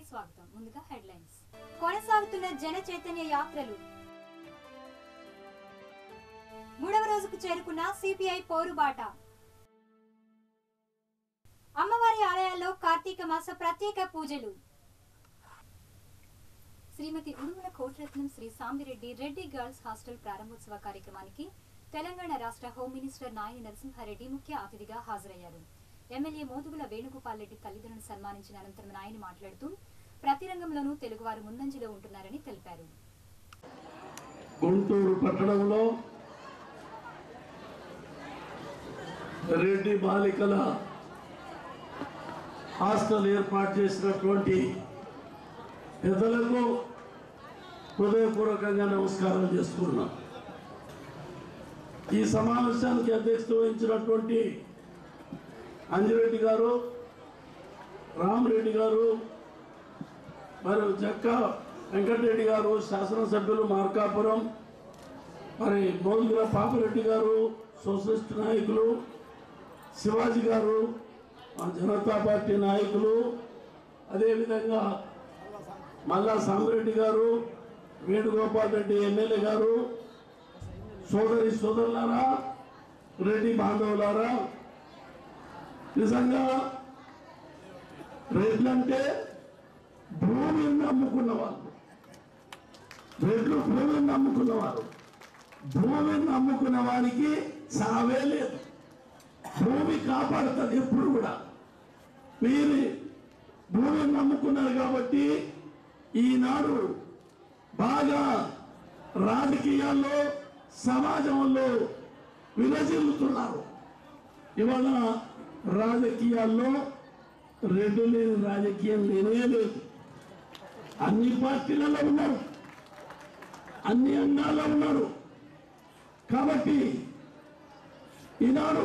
స్వాగతం ముందుగా హెడ్లైన్స్ కొనసాగుతున్న జన చైతన్య యాత్రలు మూడవ రోజుకు చేరుకున్న సిపిఐ పోరుబాట అమ్మవారి ఆలయాల్లో కార్తీక మాస ప్రత్యేక పూజలు శ్రీమతి ఉడుమల కోటరత్నం శ్రీ సాంబిరెడ్డి రెడ్డి గర్ల్స్ హాస్టల్ ప్రారంభోత్సవ కార్యక్రమానికి తెలంగాణ రాష్ట్ర హోం మినిస్టర్ నాయని నరసింహారెడ్డి ముఖ్య అతిథిగా హాజరయ్యారు ఎమ్మెల్యే మోదుగుల వేణుగోపాల్ రెడ్డి తల్లిదండ్రులను సన్మానించిన అనంతరం నాయని మాట్లాడుతూ ప్రతి రంగంలోనూ తెలుగువారు ముందంజలో ఉంటున్నారని తెలిపారు గుంటూరు పట్టణంలో రెడ్డి బాలికల హాస్టల్ ఏర్పాటు చేసినటువంటి పెద్దలకు హృదయపూర్వకంగా నమస్కారం చేసుకున్నాం ఈ సమావేశానికి అధ్యక్షత వహించినటువంటి అంజిరెడ్డి గారు రామరెడ్డి గారు మరి జక్క వెంకటరెడ్డి గారు శాసనసభ్యులు మార్కాపురం మరి మోదుగుల పాపిరెడ్డి గారు సోషలిస్ట్ నాయకులు శివాజీ గారు మా జనతా పార్టీ నాయకులు అదేవిధంగా మల్లా సామిరెడ్డి గారు వేణుగోపాల్ రెడ్డి ఎమ్మెల్యే గారు సోదరి సోదరులారా రెడ్డి బాంధవులారా నిజంగా రెడ్లంటే భూమిని నమ్ముకున్న వాళ్ళు రెడ్లు భూమిని నమ్ముకున్నవారు భూమిని నమ్ముకున్న వారికి సావే లేదు భూమి కాపాడుతుంది ఎప్పుడు కూడా మీరు భూమిని నమ్ముకున్నారు కాబట్టి ఈనాడు బాగా రాజకీయాల్లో సమాజంలో విలజిల్లుతున్నారు ఇవాళ రాజకీయాల్లో రెడ్డు లేని రాజకీయం లేనే లేదు అన్ని పార్టీలలో ఉన్నారు అన్ని అంగాల్లో ఉన్నారు కాబట్టి ఈనాడు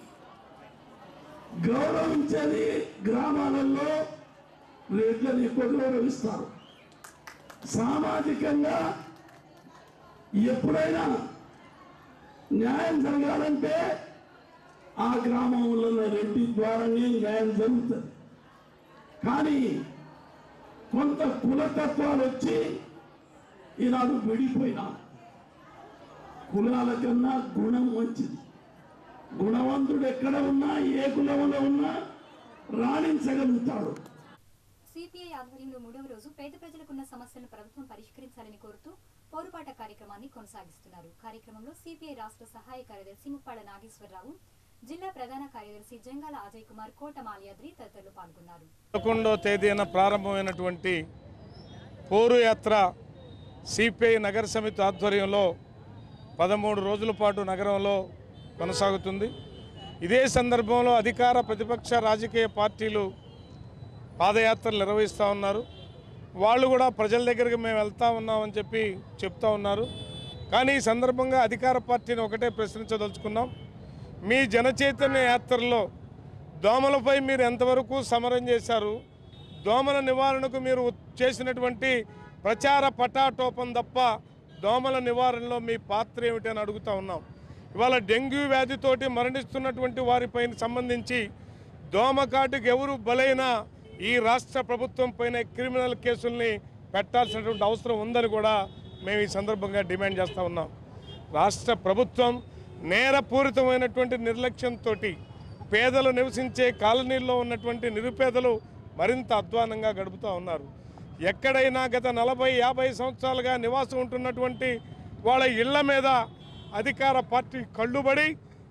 గౌరవించేది గ్రామాలలో రేట్లను ఎక్కువ గౌరవిస్తారు సామాజికంగా ఎప్పుడైనా న్యాయం జరగాలంటే ఆ గ్రామంలో రెడ్డి ద్వారానే న్యాయం జరుగుతుంది కానీ కొంత కులతత్వాలు వచ్చి ఈనాడు విడిపోయినా కులాల కన్నా గుణం మంచిది గుణవంతుడు ఎక్కడ ఉన్నా ఏ కులంలో ఉన్నా రాణించగలుగుతాడు సిపిఐ ఆధ్వర్యంలో మూడవ రోజు పేద ప్రజలకున్న సమస్యలను ప్రభుత్వం పరిష్కరించాలని కోరుతూ పోరుపాట కార్యక్రమాన్ని కొనసాగిస్తున్నారు కార్యక్రమంలో సిపిఐ రాష్ట్ర సహాయ కార్యదర్శి ముప్పాడ నాగేశ్వరరావు జిల్లా ప్రధాన కార్యదర్శి జంగాల అజయ్ కుమార్ కోట మాల్యాద్రి తదితరులు పాల్గొన్నారు పదకొండో తేదీన ప్రారంభమైనటువంటి పోరు యాత్ర సిపిఐ నగర సమితి ఆధ్వర్యంలో పదమూడు రోజుల పాటు నగరంలో కొనసాగుతుంది ఇదే సందర్భంలో అధికార ప్రతిపక్ష రాజకీయ పార్టీలు పాదయాత్రలు నిర్వహిస్తూ ఉన్నారు వాళ్ళు కూడా ప్రజల దగ్గరికి మేము వెళ్తా ఉన్నామని చెప్పి చెప్తా ఉన్నారు కానీ ఈ సందర్భంగా అధికార పార్టీని ఒకటే ప్రశ్నించదలుచుకున్నాం మీ జనచైతన్య యాత్రలో దోమలపై మీరు ఎంతవరకు సమరం చేశారు దోమల నివారణకు మీరు చేసినటువంటి ప్రచార పటాటోపం తప్ప దోమల నివారణలో మీ పాత్ర ఏమిటని అడుగుతా ఉన్నాం ఇవాళ డెంగ్యూ వ్యాధితోటి మరణిస్తున్నటువంటి వారిపై సంబంధించి దోమకాటుకు ఎవరు బలైనా ఈ రాష్ట్ర ప్రభుత్వం పైన క్రిమినల్ కేసుల్ని పెట్టాల్సినటువంటి అవసరం ఉందని కూడా మేము ఈ సందర్భంగా డిమాండ్ చేస్తూ ఉన్నాం రాష్ట్ర ప్రభుత్వం నేరపూరితమైనటువంటి నిర్లక్ష్యంతో పేదలు నివసించే కాలనీల్లో ఉన్నటువంటి నిరుపేదలు మరింత అధ్వానంగా గడుపుతూ ఉన్నారు ఎక్కడైనా గత నలభై యాభై సంవత్సరాలుగా నివాసం ఉంటున్నటువంటి వాళ్ళ ఇళ్ల మీద అధికార పార్టీ కళ్ళుబడి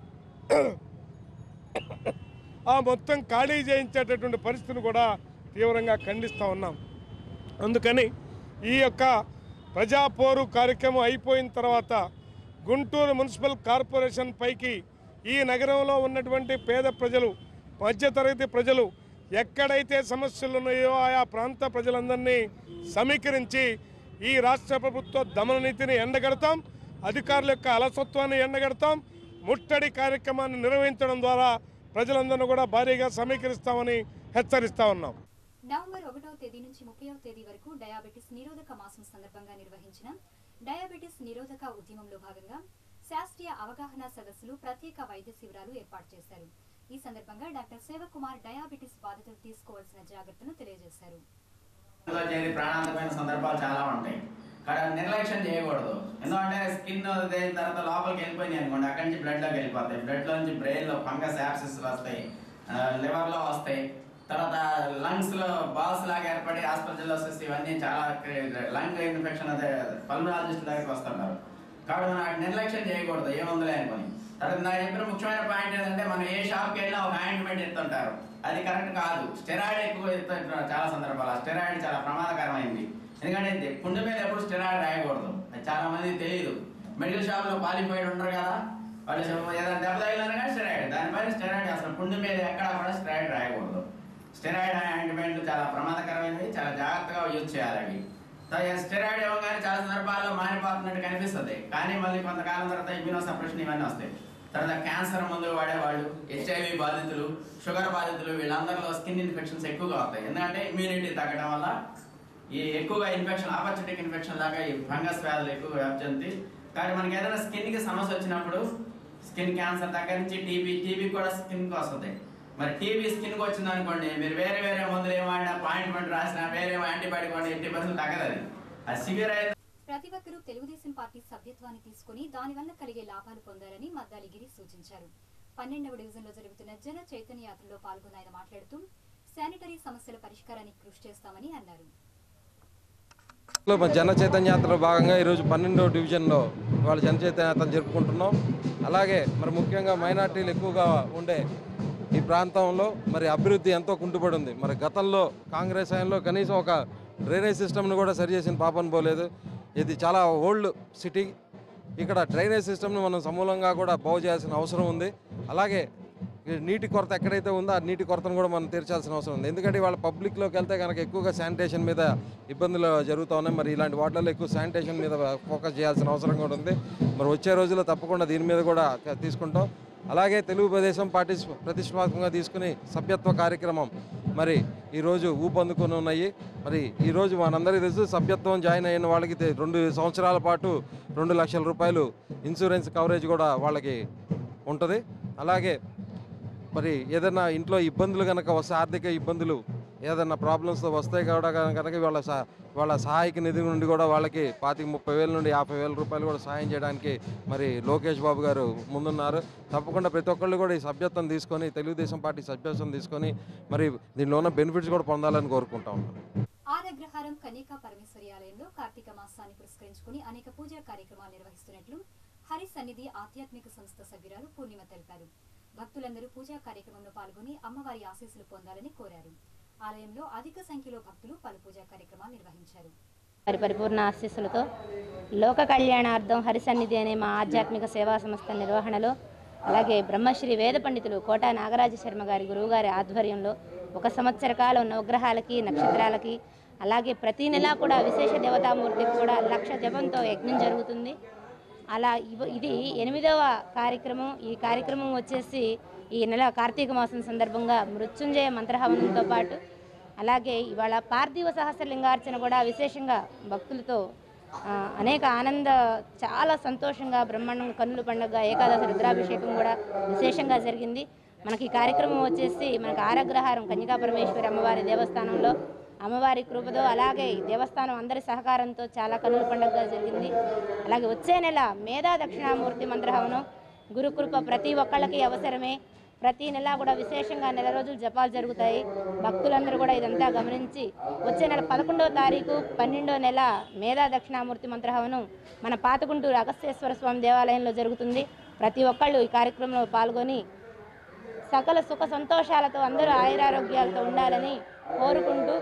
ఆ మొత్తం ఖాళీ చేయించేటటువంటి పరిస్థితిని కూడా తీవ్రంగా ఖండిస్తూ ఉన్నాం అందుకని ఈ యొక్క ప్రజాపోరు కార్యక్రమం అయిపోయిన తర్వాత గుంటూరు మున్సిపల్ కార్పొరేషన్ పైకి ఈ నగరంలో ఉన్నటువంటి పేద ప్రజలు మధ్యతరగతి ప్రజలు ఎక్కడైతే సమస్యలు ఉన్నాయో ఆయా ప్రాంత ప్రజలందరినీ సమీకరించి ఈ రాష్ట్ర ప్రభుత్వ దమన నీతిని ఎండగడతాం అధికారుల యొక్క అలసత్వాన్ని ఎండగడతాం ముట్టడి కార్యక్రమాన్ని నిర్వహించడం ద్వారా ప్రజలందరినీ కూడా భారీగా సమీకరిస్తామని హెచ్చరిస్తా ఉన్నాం నవంబర్ ఒకటవ తేదీ నుంచి ముప్పైవ తేదీ వరకు డయాబెటిస్ నిరోధక మాసం సందర్భంగా నిర్వహించిన డయాబెటిస్ నిరోధక ఉద్యమంలో భాగంగా శాస్త్రీయ అవగాహన సదస్సులు ప్రత్యేక వైద్య శిబిరాలు ఏర్పాటు చేశారు ఈ సందర్భంగా డాక్టర్ సేవకుమార్ డయాబెటిస్ బాధితులు తీసుకోవాల్సిన జాగ్రత్తలు తెలియజేశారు లో చేరి ప్రాణాంతమైన సందర్భాలు చాలా ఉంటాయి కానీ నిర్లక్ష్యం చేయకూడదు ఎందుకంటే స్కిన్ అయిన తర్వాత లోపలికి వెళ్ళిపోయినాయి అనుకోండి అక్కడి నుంచి బ్లడ్ లోకి వెళ్ళిపోతాయి బ్లడ్ లో నుంచి బ్రెయిన్ లో ఫంగస్ యాప్సిస్ వస్తాయి లివర్ లో వస్తాయి తర్వాత లంగ్స్ లో బాల్స్ లాగా ఏర్పడి హాస్పిటల్లోసిస్ ఇవన్నీ చాలా లంగ్ ఇన్ఫెక్షన్ అదే పల్మనాలజిస్ట్ దగ్గరికి వస్తుంటారు కాబట్టి మనం అక్కడ నిర్లక్ష్యం చేయకూడదు ఏముందిలే అనుకొని తర్వాత నాకు చెప్పిన ముఖ్యమైన పాయింట్ ఏంటంటే మనం ఏ షాప్కి వెళ్ళినా ఒక ఆయింట్మెంట్ ఇస్తుంటారు అది కరెక్ట్ కాదు స్టెరాయిడ్ ఎక్కువ ఇస్తుంటారు చాలా సందర్భాలు స్టెరాయిడ్ చాలా ప్రమాదకరమైంది ఎందుకంటే ఇది పుండు మీద ఎప్పుడు స్టెరాయిడ్ రాయకూడదు అది చాలా మంది తెలియదు మెడికల్ షాప్ లో క్వాలిఫైడ్ ఉంటారు కదా వాళ్ళు చెప్ప- ఏదైనా దెబ్బ తగిలినా కానీ స్టెరాయిడ్ దానిపైన స్టెరాయిడ్ అసలు పుండు మీద ఎక్కడ కూడా స్టెరాయిడ్ రాయకూడదు స్టెరాయిడ్ ఆయింట్మెంట్ చాలా ప్రమాదకరమైనవి చాలా జాగ్రత్తగా యూజ్ చేయాలి అవి తర్వాత స్టెరాయిడ్ ఇవ్వగానే చాలా సందర్భాల్లో మారిపోతున్నట్టు కనిపిస్తుంది కానీ మళ్ళీ కొంతకాలం తర్వాత ఇమ్యూనో సప్రెషన్ ఇవన్నీ వస్తాయి తర్వాత క్యాన్సర్ మందులు వాడేవాళ్ళు హెచ్ఐవి బాధితులు షుగర్ బాధితులు వీళ్ళందరిలో స్కిన్ ఇన్ఫెక్షన్స్ ఎక్కువగా వస్తాయి ఎందుకంటే ఇమ్యూనిటీ తగ్గడం వల్ల ఈ ఎక్కువగా ఇన్ఫెక్షన్ ఆపర్చునిటిక్ ఇన్ఫెక్షన్ లాగా ఈ ఫంగస్ వ్యాధులు ఎక్కువ వ్యాప్తి చెంది కానీ మనకి ఏదైనా స్కిన్ కి సమస్య వచ్చినప్పుడు స్కిన్ క్యాన్సర్ దగ్గర నుంచి టీబీ టీబీ కూడా స్కిన్ కి వస్తుంది మరి టీబీ స్కిన్ కి వచ్చింది అనుకోండి మీరు వేరే వేరే మందులు ఏమైనా పాయింట్మెంట్ రాసినా వేరే యాంటీబయాటిక్ వాడినా ఎట్టి పరిస్థితులు తగ్గదు అది అది సివియర్ అయితే ప్రతి ఒక్కరూ తెలుగుదేశం పార్టీ సభ్యత్వాన్ని తీసుకుని దానివల్ల కలిగే లాభాలు పొందాలని మద్దాలి గిరి సూచించారు పన్నెండవ డివిజన్లో జరుగుతున్న జన చైతన్య యాత్రలో పాల్గొన్న ఆయన మాట్లాడుతూ శానిటరీ సమస్యల పరిష్కారానికి కృషి చేస్తామని అన్నారు లో మన జన చైతన్య యాత్రలో భాగంగా ఈరోజు పన్నెండవ డివిజన్లో వాళ్ళ జన చైతన్య యాత్ర జరుపుకుంటున్నాం అలాగే మరి ముఖ్యంగా మైనార్టీలు ఎక్కువగా ఉండే ఈ ప్రాంతంలో మరి అభివృద్ధి ఎంతో కుంటుపడి ఉంది మరి గతంలో కాంగ్రెస్ హయాంలో కనీసం ఒక డ్రైనేజ్ సిస్టమ్ను కూడా సరిచేసిన పాపన పోలేదు ఇది చాలా ఓల్డ్ సిటీ ఇక్కడ డ్రైనేజ్ సిస్టమ్ను మనం సమూలంగా కూడా బాగు చేయాల్సిన అవసరం ఉంది అలాగే ఈ నీటి కొరత ఎక్కడైతే ఉందో ఆ నీటి కొరతను కూడా మనం తీర్చాల్సిన అవసరం ఉంది ఎందుకంటే వాళ్ళ పబ్లిక్లోకి వెళ్తే కనుక ఎక్కువగా శానిటేషన్ మీద ఇబ్బందులు జరుగుతూ ఉన్నాయి మరి ఇలాంటి వాటిల్లో ఎక్కువ శానిటేషన్ మీద ఫోకస్ చేయాల్సిన అవసరం కూడా ఉంది మరి వచ్చే రోజుల్లో తప్పకుండా దీని మీద కూడా క- తీసుకుంటాం అలాగే తెలుగు ప్రదేశం పార్టీ ప్రతిష్టాత్మకంగా తీసుకుని సభ్యత్వ కార్యక్రమం మరి ఈరోజు ఊపందుకొని ఉన్నాయి మరి ఈరోజు మనందరికీ తెలుసు సభ్యత్వం జాయిన్ అయిన వాళ్ళకి తె- రెండు సంవత్సరాల పాటు రెండు లక్షల రూపాయలు ఇన్సూరెన్స్ కవరేజ్ కూడా వాళ్ళకి ఉంటుంది అలాగే మరి ఏదైనా ఇంట్లో ఇబ్బందులు కనుక వస్తే ఆర్థిక ఇబ్బందులు ఏదైనా ప్రాబ్లమ్స్ వస్తాయి కూడా కనుక వాళ్ళ సహ- వాళ్ళ సహాయక నిధి నుండి కూడా వాళ్ళకి పాతిక ముప్పై వేల నుండి యాభై వేల రూపాయలు కూడా సహాయం చేయడానికి మరి లోకేష్ బాబు గారు ముందున్నారు తప్పకుండా ప్రతి ఒక్కళ్ళు కూడా ఈ సభ్యత్వం తీసుకొని తెలుగుదేశం పార్టీ సభ్యత్వం తీసుకొని మరి దీనిలో ఉన్న బెనిఫిట్స్ కూడా పొందాలని కోరుకుంటా ఉన్నాను ఆరగ్రహారం కన్యకా పరమేశ్వరి ఆలయంలో కార్తీక మాసాన్ని పురస్కరించుకుని అనేక పూజా కార్యక్రమాలు నిర్వహిస్తున్నట్లు హరి సన్నిధి ఆధ్యాత్మిక సంస్థ సభ్యురాలు పూర్ణిమ తెలిపారు భక్తులందరూ పూజా కార్యక్రమంలో పాల్గొని అమ్మవారి ఆశీస్సులు పొందాలని కోరారు ఆలయంలో అధిక సంఖ్యలో భక్తులు పలు పూజా కార్యక్రమాలు నిర్వహించారు వారి పరిపూర్ణ ఆశీస్సులతో లోక కళ్యాణార్థం హరిసన్నిధి అనే మా ఆధ్యాత్మిక సేవా సంస్థ నిర్వహణలో అలాగే బ్రహ్మశ్రీ వేద పండితులు కోటా నాగరాజ శర్మ గారి గురువుగారి ఆధ్వర్యంలో ఒక సంవత్సర కాలం నవగ్రహాలకి నక్షత్రాలకి అలాగే ప్రతి నెలా కూడా విశేష దేవతామూర్తికి కూడా లక్ష జపంతో యజ్ఞం జరుగుతుంది అలా ఇవ- ఇది ఎనిమిదవ కార్యక్రమం ఈ కార్యక్రమం వచ్చేసి ఈ నెల కార్తీక మాసం సందర్భంగా మృత్యుంజయ మంత్రహవనంతో పాటు అలాగే ఇవాళ పార్థివ సహస్రలింగార్చన కూడా విశేషంగా భక్తులతో ఆ, అనేక ఆనంద చాలా సంతోషంగా బ్రహ్మాండంగా కన్నుల పండుగ ఏకాదశి రుద్రాభిషేకం కూడా విశేషంగా జరిగింది మనకి ఈ కార్యక్రమం వచ్చేసి మనకి ఆరగ్రహారం కన్యకా పరమేశ్వరి అమ్మవారి దేవస్థానంలో అమ్మవారి కృపతో అలాగే ఈ దేవస్థానం అందరి సహకారంతో చాలా కన్నుల పండుగగా జరిగింది అలాగే వచ్చే నెల మేధా దక్షిణామూర్తి మంత్రహవనం గురుకృప ప్రతి ఒక్కళ్ళకి అవసరమే ప్రతి నెల కూడా విశేషంగా నెల రోజులు జపాలు జరుగుతాయి భక్తులందరూ కూడా ఇదంతా గమనించి వచ్చే నెల పదకొండవ తారీఖు పన్నెండో నెల మేధా దక్షిణామూర్తి మంత్రహవనం మన పాతగుంటూరు అగస్త్యేశ్వర స్వామి దేవాలయంలో జరుగుతుంది ప్రతి ఒక్కళ్ళు ఈ కార్యక్రమంలో పాల్గొని సకల సుఖ సంతోషాలతో అందరూ ఆయురారోగ్యాలతో ఉండాలని కోరుకుంటూ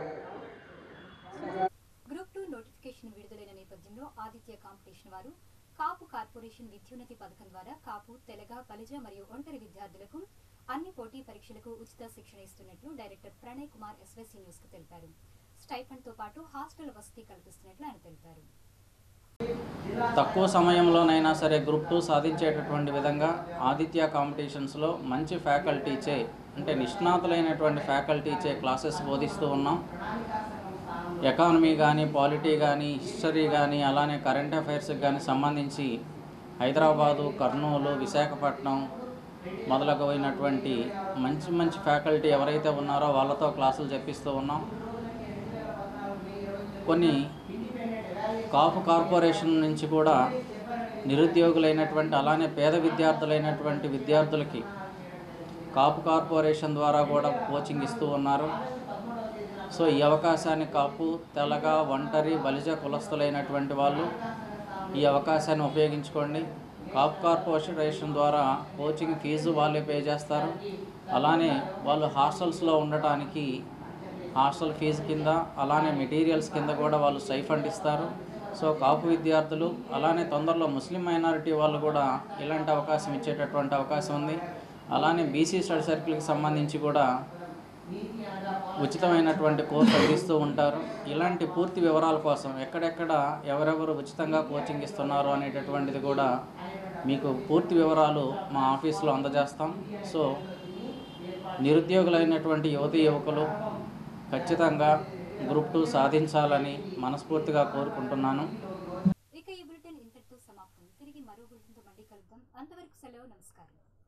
గ్రూప్ టూ నోటిఫికేషన్ విడుదలైన నేపథ్యంలో ఆదిత్య కాంపిటీషన్ వారు కాపు కార్పొరేషన్ విద్యున్నతి పథకం ద్వారా కాపు తెలగ బలిజ మరియు ఒంటరి విద్యార్థులకు అన్ని పోటీ పరీక్షలకు ఉచిత శిక్షణ ఇస్తున్నట్లు director Pranay Kumar SYC news కు తెలిపారు స్టైఫండ్ తో పాటు హాస్టల్ వసతి కల్పిస్తున్నట్లు ఆయన తెలిపారు తక్కువ సమయంలోనైనా సరే గ్రూప్ టూ సాధించేటటువంటి విధంగా ఆదిత్య కాంపిటీషన్స్లో మంచి ఫ్యాకల్టీచే అంటే నిష్ణాతులైనటువంటి ఫ్యాకల్టీచే క్లాసెస్ బోధిస్తూ ఉన్నాం ఎకానమీ కానీ పాలిటీ కానీ హిస్టరీ కానీ అలానే కరెంట్ అఫైర్స్కి కానీ సంబంధించి హైదరాబాదు కర్నూలు విశాఖపట్నం మొదలగునటువంటి మంచి మంచి ఫ్యాకల్టీ ఎవరైతే ఉన్నారో వాళ్ళతో క్లాసులు చెప్పిస్తూ ఉన్నాం కొన్ని కాపు కార్పొరేషన్ నుంచి కూడా నిరుద్యోగులైనటువంటి అలానే పేద విద్యార్థులైనటువంటి విద్యార్థులకి కాపు కార్పొరేషన్ ద్వారా కూడా కోచింగ్ ఇస్తూ ఉన్నారు సో ఈ అవకాశాన్ని కాపు తెలగ ఒంటరి బలిజ కులస్తులైనటువంటి వాళ్ళు ఈ అవకాశాన్ని ఉపయోగించుకోండి కాపు కార్పొరేషన్ ద్వారా కోచింగ్ ఫీజు వాళ్ళే పే చేస్తారు అలానే వాళ్ళు హాస్టల్స్లో ఉండటానికి హాస్టల్ ఫీజు కింద అలానే మెటీరియల్స్ కింద కూడా వాళ్ళు స్టైఫండ్ ఇస్తారు సో కాపు విద్యార్థులు అలానే తొందరలో ముస్లిం మైనారిటీ వాళ్ళు కూడా ఇలాంటి అవకాశం ఇచ్చేటటువంటి అవకాశం ఉంది అలానే బీసీ స్టడీ సర్కిల్కి సంబంధించి కూడా ఉచితమైనటువంటి కోర్సు అందిస్తూ ఉంటారు ఇలాంటి పూర్తి వివరాల కోసం ఎక్కడెక్కడ ఎవరెవరు ఉచితంగా కోచింగ్ ఇస్తున్నారు అనేటటువంటిది కూడా మీకు పూర్తి వివరాలు మా ఆఫీస్లో అందజేస్తాం సో నిరుద్యోగులైనటువంటి యువతి యువకులు ఖచ్చితంగా గ్రూప్ టూ సాధించాలని మనస్ఫూర్తిగా కోరుకుంటున్నాను ఇక ఈ బులెటిన్ ఇంతటితో సమాప్తం తిరిగి మరో బులెటిన్తో మళ్ళీ కలుద్దాం అంతవరకు సెలవు నమస్కారం